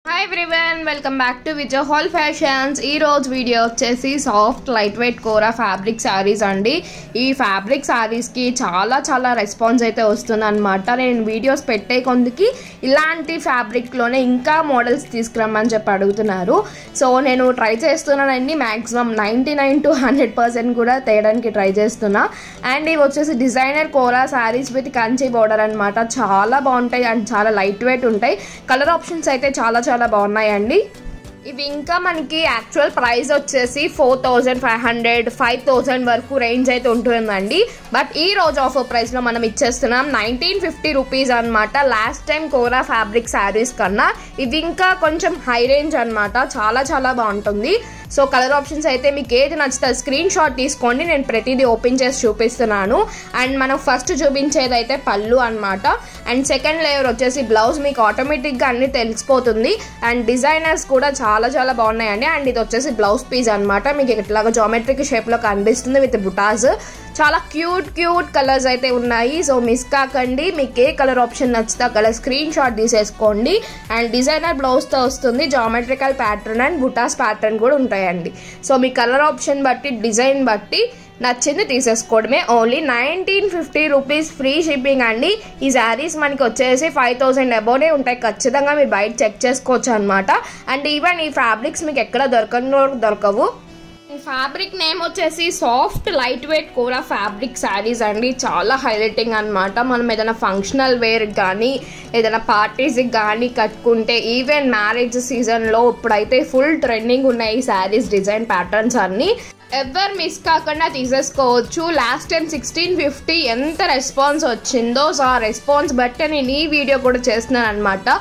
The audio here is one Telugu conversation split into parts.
hi everyone welcome back to Vijay hall fashions ఈ రోజు వీడియో వచ్చేసి soft light weight kora fabric sarees అండి ఈ ఫ్యాబ్రిక్ శారీస్కి చాలా చాలా రెస్పాన్స్ అయితే వస్తుంది అనమాట నేను వీడియోస్ పెట్టే కొందుకి ఇలాంటి ఫ్యాబ్రిక్లోనే ఇంకా మోడల్స్ తీసుకురమ్మని చెప్పి అడుగుతున్నారు సో నేను ట్రై చేస్తున్నానండి maximum ninety nine to hundred percent కూడా తేయడానికి ట్రై చేస్తున్నా అండ్ ఇవి వచ్చేసి designer kora sarees with Kanchi border అనమాట చాలా బాగుంటాయి అండ్ చాలా లైట్ వెయిట్ ఉంటాయి కలర్ ఆప్షన్స్ అయితే చాలా చాలా బాగున్నాయండి ఇవి ఇంకా మనకి యాక్చువల్ ప్రైస్ వచ్చేసి four thousand five hundred five thousand వరకు రేంజ్ అయితే ఉంటుందండి బట్ ఈ రోజు ఆఫర్ ప్రైస్లో మనం ఇచ్చేస్తున్నాం నైన్టీన్ ఫిఫ్టీ రూపీస్ అనమాట last time kora fabric sarees కన్నా ఇది ఇంకా కొంచెం హై రేంజ్ అనమాట చాలా చాలా బాగుంటుంది సో కలర్ ఆప్షన్స్ అయితే మీకు ఏది నచ్చితే స్క్రీన్ షాట్ తీసుకోండి నేను ప్రతిదీ ఓపెన్ చేసి చూపిస్తున్నాను అండ్ మనం ఫస్ట్ చూపించేది అయితే పళ్ళు అనమాట అండ్ సెకండ్ లేయర్ వచ్చేసి బ్లౌజ్ మీకు ఆటోమేటిక్గా అన్ని తెలిసిపోతుంది అండ్ డిజైనర్స్ కూడా చాలా చాలా బాగున్నాయండి అండ్ ఇది వచ్చేసి బ్లౌజ్ పీస్ అనమాట మీకు ఇట్లాగా జామెట్రిక్ షేప్లో కనిపిస్తుంది విత్ బుటాస్ చాలా క్యూట్ క్యూట్ కలర్స్ అయితే ఉన్నాయి సో మిస్ కాకండి మీకు ఏ కలర్ ఆప్షన్ నచ్చితే ఆ కలర్ స్క్రీన్ షాట్ తీసేసుకోండి అండ్ డిజైనర్ బ్లౌజ్తో వస్తుంది జామెట్రికల్ ప్యాటర్న్ అండ్ బుటాస్ ప్యాటర్న్ కూడా ఉంటాయండి సో మీ కలర్ ఆప్షన్ బట్టి డిజైన్ బట్టి నచ్చింది తీసేసుకోవడమే only nineteen fifty rupees free shipping అండి ఈ శారీస్ మనకి వచ్చేసి ఫైవ్ థౌసండ్ అబోనే ఉంటాయి ఖచ్చితంగా మీరు బయట చెక్ చేసుకోవచ్చు అనమాట అండ్ ఈవెన్ ఈ ఫ్యాబ్రిక్స్ మీకు ఎక్కడ దొరకనో దొరకవు ఫ్యాబ్రిక్ నేమ్ వచ్చేసి soft light weight kora fabric sarees అండి చాలా హైలైటింగ్ అనమాట మనం ఏదైనా ఫంక్షనల్ వేర్ కానీ ఏదైనా పార్టీస్కి కానీ కట్టుకుంటే ఈవెన్ మ్యారేజ్ సీజన్లో ఇప్పుడైతే ఫుల్ ట్రెండింగ్ ఉన్నాయి ఈ శారీస్ డిజైన్ ప్యాటర్న్స్ అన్నీ ఎవరు మిస్ కాకుండా తీసేసుకోవచ్చు లాస్ట్ టైం సిక్స్టీన్ ఫిఫ్టీ ఎంత రెస్పాన్స్ వచ్చిందో సో ఆ రెస్పాన్స్ బట్టి నేను ఈ వీడియో కూడా చేస్తున్నాను అనమాట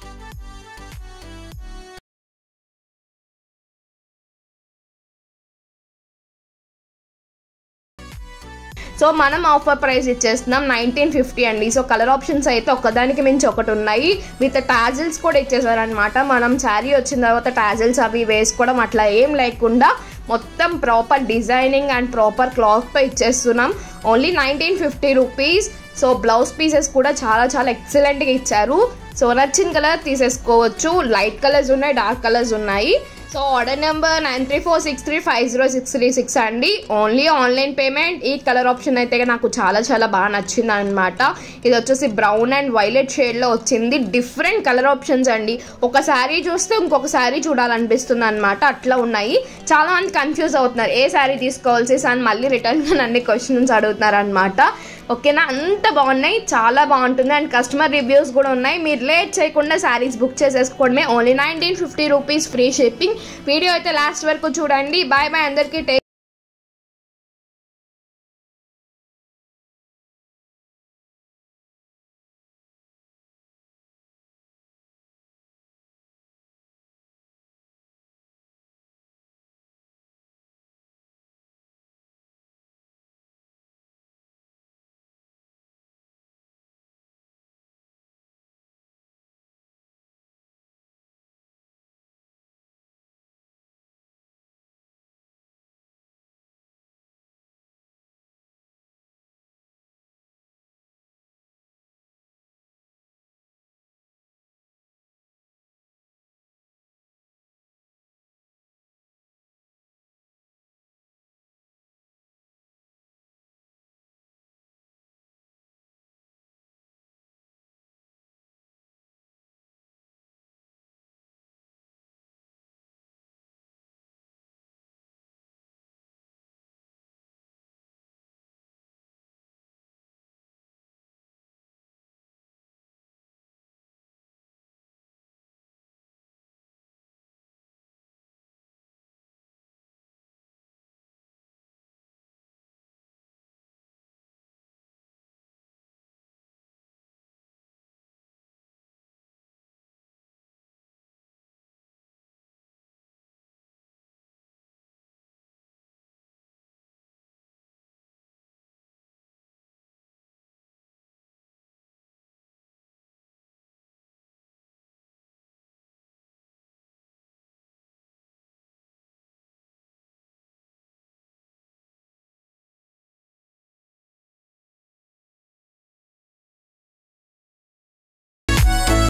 సో మనం ఆఫర్ ప్రైస్ ఇచ్చేస్తున్నాం నైన్టీన్ ఫిఫ్టీ అండి సో కలర్ ఆప్షన్స్ అయితే ఒకదానికి మించి ఒకటి ఉన్నాయి విత్ టాజిల్స్ కూడా ఇచ్చేసారనమాట మనం శారీ వచ్చిన తర్వాత టాజిల్స్ అవి వేసుకోవడం అట్లా ఏం లేకుండా మొత్తం ప్రాపర్ డిజైనింగ్ అండ్ ప్రాపర్ క్లాత్తో ఇచ్చేస్తున్నాం only nineteen fifty rupees so blouse pieces కూడా చాలా చాలా ఎక్సలెంట్గా ఇచ్చారు సో నచ్చిన కలర్ తీసేసుకోవచ్చు లైట్ కలర్స్ ఉన్నాయి డార్క్ కలర్స్ ఉన్నాయి so order number nine three four six three five zero six three six అండి ఓన్లీ ఆన్లైన్ పేమెంట్ ఈ కలర్ ఆప్షన్ అయితే నాకు చాలా చాలా బాగా నచ్చింది అనమాట ఇది వచ్చేసి బ్రౌన్ అండ్ వైలెట్ షేడ్లో వచ్చింది డిఫరెంట్ కలర్ ఆప్షన్స్ అండి ఒక శారీ చూస్తే ఇంకొక శారీ చూడాలనిపిస్తుంది అనమాట అట్లా ఉన్నాయి చాలా మంది కన్ఫ్యూజ్ అవుతున్నారు ఏ శారీ తీసుకోవాల్సి అని మళ్ళీ రిటర్న్గా అన్ని క్వశ్చన్స్ అడుగుతున్నారు అనమాట ఓకేనా అంత బాగున్నాయి చాలా బాగుంటుంది అండ్ కస్టమర్ రివ్యూస్ కూడా ఉన్నాయి మీరు లేట్ చేయకుండా శారీస్ బుక్ చేసేసుకోవడమే only nineteen fifty rupees free shipping video అయితే లాస్ట్ వరకు చూడండి బాయ్ బాయ్ అందరికీ టేక్